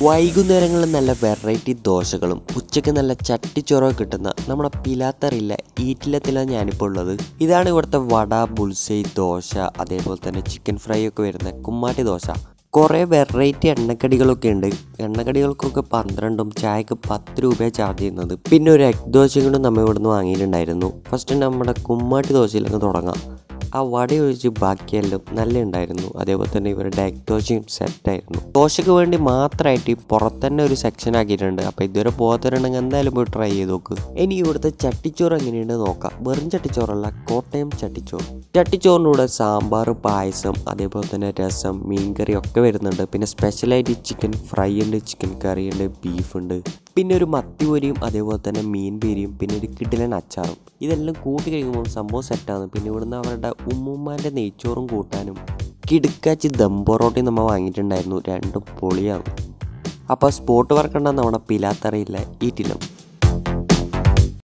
വൈകുന്നേരങ്ങളിൽ നല്ല വെറൈറ്റി ദോശകളും ഉച്ചയ്ക്ക് നല്ല ചട്ടിച്ചോറൊക്കെ കിട്ടുന്ന നമ്മുടെ പിലാത്തറില്ല ഈറ്റിലത്തിലാണ് ഞാനിപ്പോൾ ഉള്ളത് ഇതാണ് ഇവിടുത്തെ വട ബുൾസൈ ദോശ അതേപോലെ തന്നെ ചിക്കൻ ഫ്രൈ ഒക്കെ വരുന്ന കുമ്മാട്ടി ദോശ കുറേ വെറൈറ്റി എണ്ണക്കടികളൊക്കെ ഉണ്ട് എണ്ണക്കടികൾക്കൊക്കെ പന്ത്രണ്ടും ചായക്ക് പത്ത് രൂപയാണ് ചാർജ് ചെയ്യുന്നത് പിന്നെ ഒരു എഗ് ദോശയും കൂടെ നമ്മൾ ഇവിടുന്ന് വാങ്ങിയിട്ടുണ്ടായിരുന്നു ഫസ്റ്റ് നമ്മുടെ കുമ്മാട്ടി ദോശയിലങ്ങ് തുടങ്ങാം ആ വട ഒഴിച്ച് ബാക്കിയെല്ലാം നല്ല ഉണ്ടായിരുന്നു അതേപോലെ തന്നെ ഇവരുടെ എഗ് ദോശയും സെറ്റായിരുന്നു ദോശയ്ക്ക് വേണ്ടി മാത്രമായിട്ട് ഈ പുറത്തന്നെ ഒരു സെക്ഷൻ ആക്കിയിട്ടുണ്ട് അപ്പോൾ ഇതുവരെ പോകാത്തവരുണ്ടെങ്കിൽ എന്തായാലും പോയി ട്രൈ ചെയ്ത് നോക്ക് ഇനി ഇവിടുത്തെ ചട്ടിച്ചോറ് എങ്ങനെയുണ്ട് നോക്കാം വെറും ചട്ടിച്ചോറല്ല കോട്ടയം ചട്ടിച്ചോറ് ചട്ടിച്ചോറിൻ്റെ കൂടെ സാമ്പാർ പായസം അതേപോലെ തന്നെ രസം മീൻകറി ഒക്കെ വരുന്നുണ്ട് പിന്നെ സ്പെഷ്യലായിട്ട് ചിക്കൻ ഫ്രൈ ഉണ്ട് ചിക്കൻ കറി ഉണ്ട് ബീഫ് ഉണ്ട് പിന്നെ ഒരു മത്തി പൊരിയും അതേപോലെ തന്നെ മീൻ പേരിയും പിന്നെ ഒരു കിടിലൻ അച്ചാറും ഇതെല്ലാം കൂട്ടി കഴിക്കുമ്പോൾ സംഭവം സെറ്റാണ് പിന്നെ ഇവിടുന്ന് അവരുടെ ഉമ്മുമ്മാൻ്റെ നെയ്ച്ചോറും കൂട്ടാനും കിടുക്കാച്ചി ദം പൊറോട്ടയും നമ്മൾ വാങ്ങിയിട്ടുണ്ടായിരുന്നു രണ്ടും പൊളിയാണ് അപ്പോൾ സ്പോട്ട് വർക്ക് ഉണ്ടെന്ന് നമ്മുടെ പിലാത്തറയില്ല ഈറ്റിലും